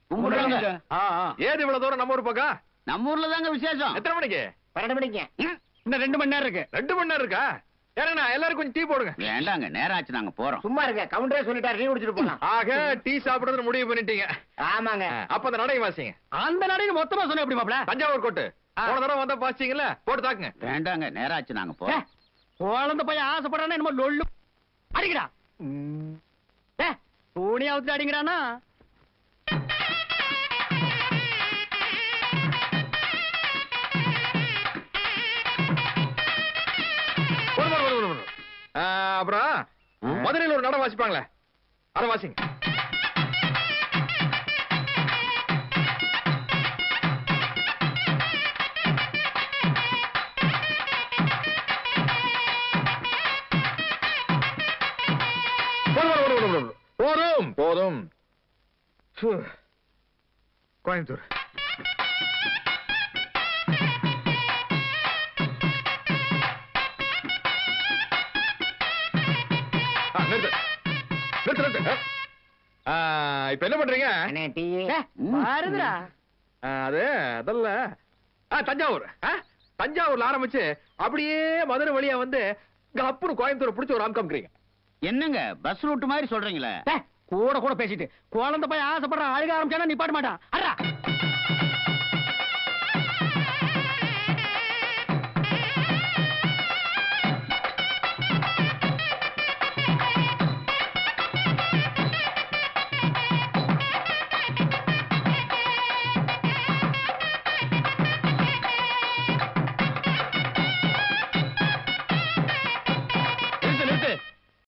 கும்பிடுறாங்க ஆ, ஆ. ஏது இவ்வளவு தூரம் நம்ம ஊர் பக்கம் நம்ம ஊர்ல தாங்க விசேஷம் எத்தனை மணிக்கு பன்னெண்டு மணிக்கு இன்னும் ரெண்டு மணி நேரம் இருக்கு ரெண்டு மணி நேரம் இருக்கா ஏன்னா எல்லாரும் கொஞ்சம் டீ போடுங்க வேண்டாங்க நேரம் ஆச்சு நாங்க போறோம் சும்மா இருக்க கவுண்டரே சொல்லிட்டாரு நீ குடிச்சிட்டு போலாம் ஆக டீ சாப்பிடுறது முடிவு பண்ணிட்டீங்க ஆமாங்க அப்ப அந்த நடை வாசிங்க அந்த நடைக்கு மொத்தமா சொன்ன எப்படி மாப்ள தஞ்சாவூர் கோட்டு போன தடவை வந்தா வாசிச்சீங்கல்ல போட்டு தாக்குங்க வேண்டாங்க நேரம் ஆச்சு நாங்க போறோம் குழந்தை பையன் ஆசைப்படுறானே என்னமோ லொள்ளு அடிக்கடா ஏ துணி அவுத்து அடிங்கிறானா ஒரு முறை, ஒரு முறை, ஒரு முறை. ஆ, அப்புறம் மதுரையில் ஒரு நடை வாசிப்பாங்களே அதை வாசிங்க போதும், போதும், போதும், போதும். போதும் போதும் ஃபு. கோயம்புத்தூர் ஆ, நிறுத்து. நிறுத்து, நிறுத்து. ஆ, இப்ப என்ன பண்றீங்க அண்ணே டீ வருதுடா ஆ, அது அதல்ல ஆ, தஞ்சாவூர் ஆ, தஞ்சாவூர்ல ஆரம்பிச்சு அப்படியே மதுரை வழியா வந்து கப்புனு கோயம்புத்தூர் பிடிச்ச ஒரு அம்கம்க்கிறீங்க என்னங்க பஸ் ரூட் மாதிரி சொல்றீங்களே ஏ, கூட கூட பேசிட்டு குழந்தை பையன் ஆசைப்படுறான் அழுக ஆரம்பிச்சானா நிப்பாட்ட மாட்டான் அடா